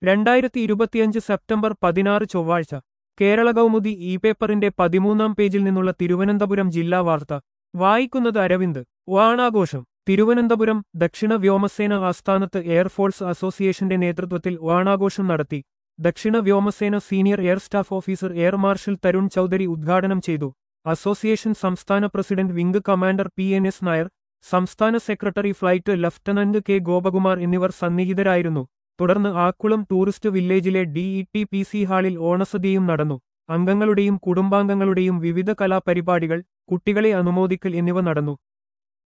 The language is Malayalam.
രണ്ടായിരത്തി ഇരുപത്തിയഞ്ച് സെപ്റ്റംബർ പതിനാറ് ചൊവ്വാഴ്ച കേരള കൗമുദി ഇ പേപ്പറിന്റെ പതിമൂന്നാം പേജിൽ നിന്നുള്ള തിരുവനന്തപുരം ജില്ലാ വാർത്ത വായിക്കുന്നത് അരവിന്ദ് ഓണാഘോഷം തിരുവനന്തപുരം ദക്ഷിണ വ്യോമസേന ആസ്ഥാനത്ത് എയർഫോഴ്സ് അസോസിയേഷന്റെ നേതൃത്വത്തിൽ ഓണാഘോഷം നടത്തി ദക്ഷിണ വ്യോമസേന senior air staff officer air marshal Tarun Chaudhari ഉദ്ഘാടനം ചെയ്തു അസോസിയേഷൻ സംസ്ഥാന president wing commander P N S Nair സംസ്ഥാന secretary flight lieutenant K Gopakumar എന്നിവർ സന്നിഹിതരായിരുന്നു തുടർന്ന് ആക്കുളം ടൂറിസ്റ്റ് വില്ലേജിലെ ഡിഇടി പി സി ഹാളിൽ ഓണസദ്യയും നടന്നു അംഗങ്ങളുടെയും കുടുംബാംഗങ്ങളുടെയും വിവിധ കലാപരിപാടികൾ കുട്ടികളെ അനുമോദിക്കൽ എന്നിവ നടന്നു